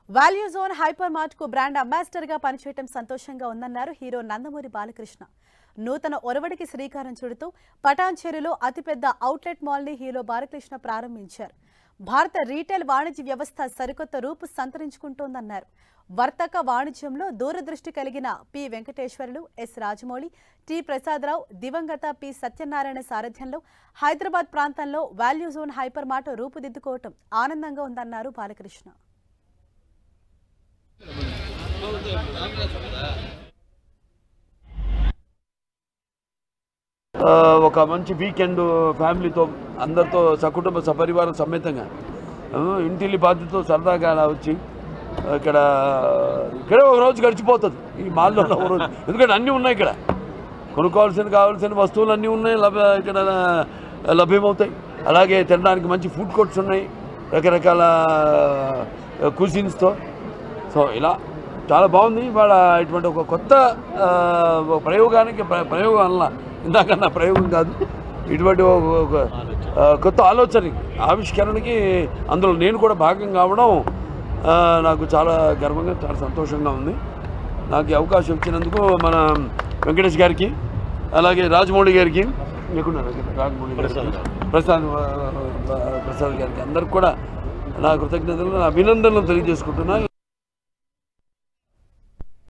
Value zone hyper mart కు brand ambassador గా పనిచేయటం సంతోషంగా ఉందన్నారు హీరో నందమూరి బాలకృష్ణ నూతన ఒరవడికి శ్రీకారం చుడుతూ పటాన్చెరులో అతిపెద్ద అవుట్లెట్ మాల్ ని హీరో బాలకృష్ణ ప్రారంభించారు భారత రీటైల్ వాణిజ్య వ్యవస్థ సరికొత్త రూపు సంతరించుకుంటోందన్నారు వర్తక వాణిజ్యంలో దూరదృష్టి కలిగిన P Venkateswarlu yes Rajamouli T Prasadarao దివంగత పి సత్యనారాయణ సారథ్యంలో హైదరాబాద్ ప్రాంతంలో వాల్యూ జోన్ హైపర్ మార్ట్ రూపుదిద్దుకోవటం ఆనందంగా ఉందన్నారు బాలకృష్ణ ఆ, ఒక మంచి వీకెండ్ ఫ్యామిలీతో అందరితో సకుటుంబ సపరివారం సమేతంగా ఆ, ఇంటిల్లి బాధ్యతతో సరదాగా అలా వచ్చి ఇక్కడ ఇక్కడే ఒక రోజు గడిచిపోతుంది ఈ మాల్లో ఒక రోజు ఎందుకంటే అన్నీ ఉన్నాయి ఇక్కడ కొనుక్కోవాల్సిన కావాల్సిన వస్తువులు అన్నీ ఉన్నాయి లభ్య ఇక్కడ లభ్యమవుతాయి అలాగే తినడానికి మంచి ఫుడ్ కోర్ట్స్ ఉన్నాయి రకరకాల కుజిన్స్తో సో ఇలా చాలా బాగుంది ఇవాళ ఇటువంటి ఒక కొత్త ఆ, ఒక ప్రయోగానికి ప్ర- ప్రయోగం అన్న ఇందాకన్నా ప్రయోగం కాదు ఇటువంటి ఒక ఒక, ఆ, కొత్త ఆలోచన ఆవిష్కరణకి అందులో నేను కూడా భాగం కావడం ఆ, నాకు చాలా గర్వంగా చాలా సంతోషంగా ఉంది నాకు ఈ అవకాశం ఇచ్చినందుకు మన వెంకటేష్ గారికి అలాగే రాజమౌళి గారికి ఎక్కడున్నారు? రాజమౌళి గారికి ప్రసాద్ ఆ, ఆ, ప్రసాద్ గారికి అందరికి కూడా నా కృతజ్ఞతలు నా అభినందనలు తెలియజేసుకుంటున్నాను